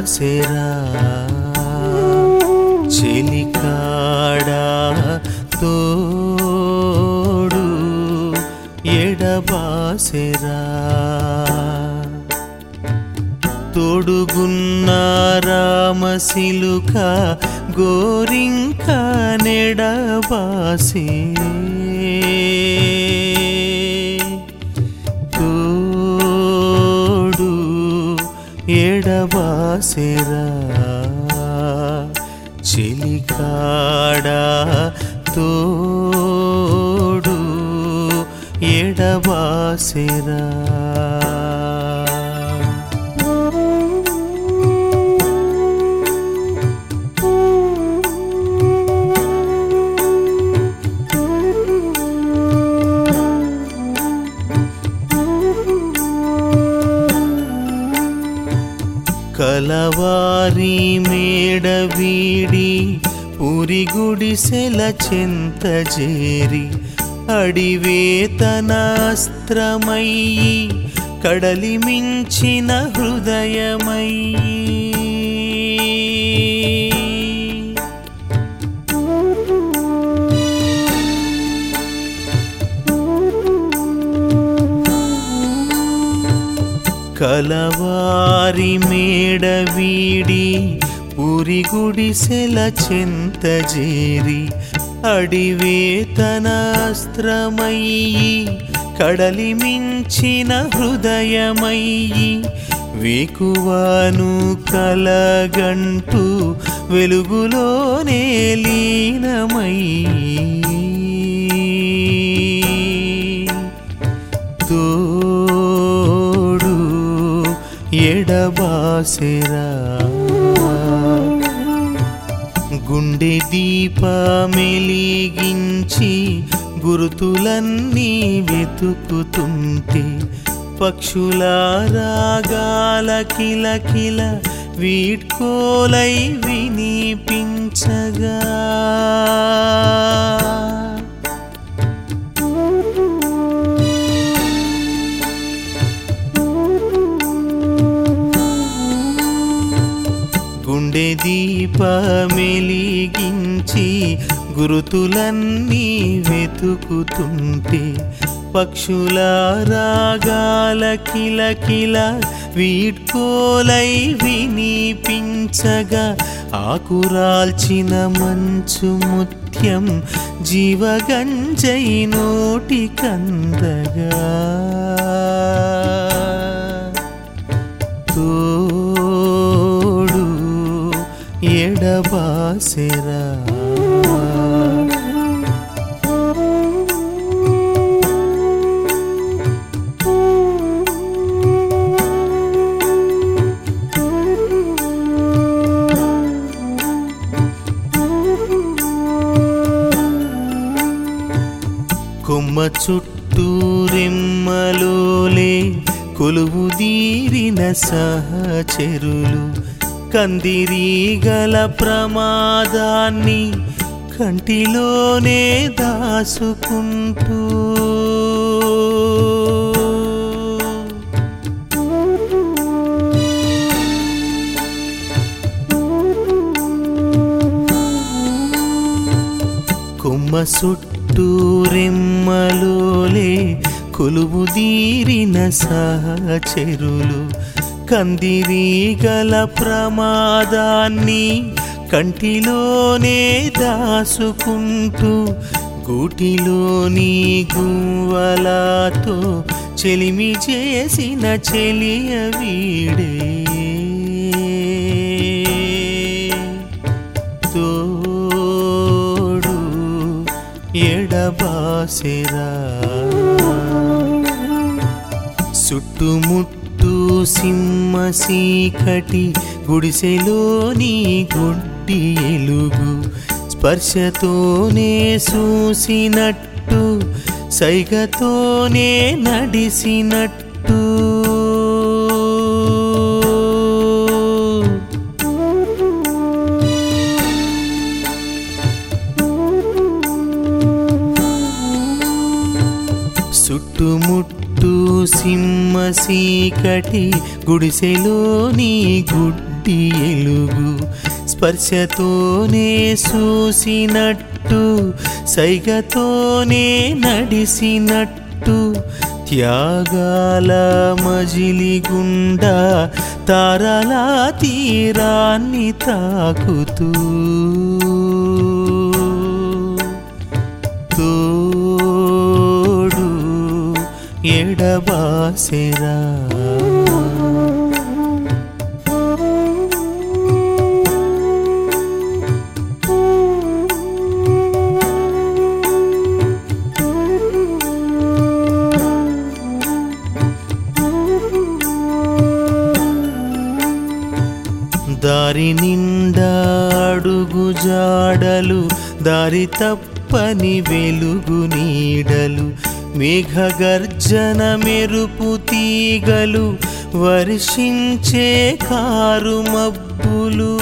ఎడబాసెరా చెలికాడా తోడు ఎడబాసెరా తొడుగున్న రామశిలుక గోరింక నెడబాసే తోడు ఎడబాసెరా చెలికాడా తోడు ఎడబాసెరా కలవారి మేడ వీడి పురి గుడిసెల చెంత చేరి అడివే తన అస్త్రమయ్యి కడలి మించిన హృదయమయ్యి కలవారి మేడ వీడి పురి గుడిసెల చెంత చేరి అడివే తన అస్త్రమయ్యి కడలి మించిన హృదయమయ్యి వేకువాను కలగంటూ వెలుగులోనే లీనమయ్యి తోడు ఎడబాసెరా గుండె దీపమెలిగించి గురుతులన్నీ వెతుకుతుంటే పక్షుల రాగాల కిలకిల వీడ్కోలై వినిపించగా గుండె దీపమెలిగించి గురుతులన్నీ వెతుకుతుంటే పక్షుల రాగాల కిలకిల వీడ్కోలై వినిపించగా ఆకురాల్చిన మంచు ముత్యం జీవగంజై నోటి కందగా తోడు ఎడబాసెరా కొమ్మ చుట్టూ రెమ్మలోలే కొలువు దీరిన సహచరులు కందిరీగల ప్రమాదాన్ని కంటిలోనే దాసుకుంటూ కొమ్మ చుట్టూ రెమ్మలోలే కొలువు దీరిన సహచరులు కందిరీగల ప్రమాదాన్ని కంటిలోనే దాసుకుంటూ గూటిలోని గువ్వలతో చెలిమి చేసిన చెలియ వీడే తోడు ఎడబాసెరా చుట్టుముట్టు సింహ సీకటి గుడిసెలోని గుడ్డి ఎలుగు స్పర్శతోనే చూసినట్టు సైగతోనే నడిసినట్టు చుట్టుముట్టు సింహ సీకటి గుడిసెలోని గుడ్డి గుడ్డి ఎలుగు స్పర్శతోనే చూసినట్టు సైగతోనే నడిసినట్టు త్యాగాల మజిలి గుండా తారల తీరాన్ని తాకుతూ తోడు ఎడబాసెరా దారి నిండా అడుగు జాడలు దారి తప్పని వెలుగు నీడలు మేఘగర్జన మెరుపు తీగలు వర్షించే కారు మబ్బులు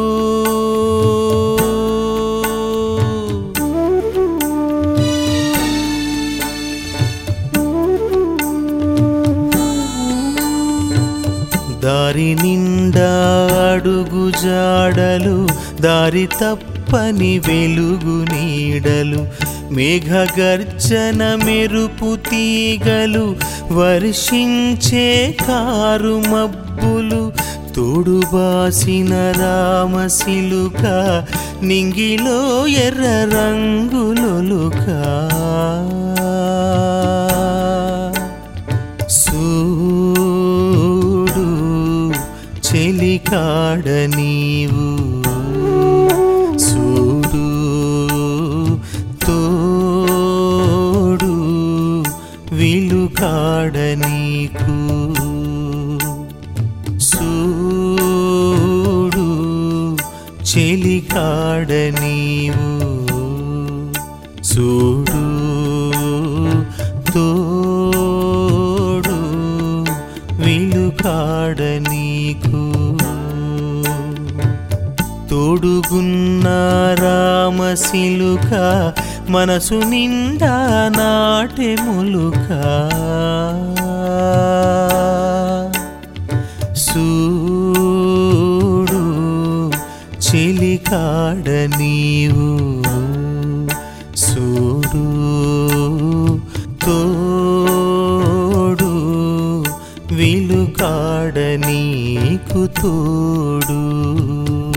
దారి నిండా అడుగు జాడలు దారి తప్పని వెలుగు నీడలు మేఘగర్జన మెరుపు తీగలు వర్షించే కారు మబ్బులు తోడుబాసిన రామశిలుక నింగిలో ఎర్ర రంగులొలుకా సూడు చెలికాడ నీవు సూడు తోడు విలుకాడ నీకు సూడు చెలికాడ నీవు చూడు తోడు విలుకాడ నీకు తోడుగున్న రామశిలుక మనసు నిండా నాటె ములుక సూడు చెలికాడ నీవు సూడు తోడు విలుకాడ నీకు తోడు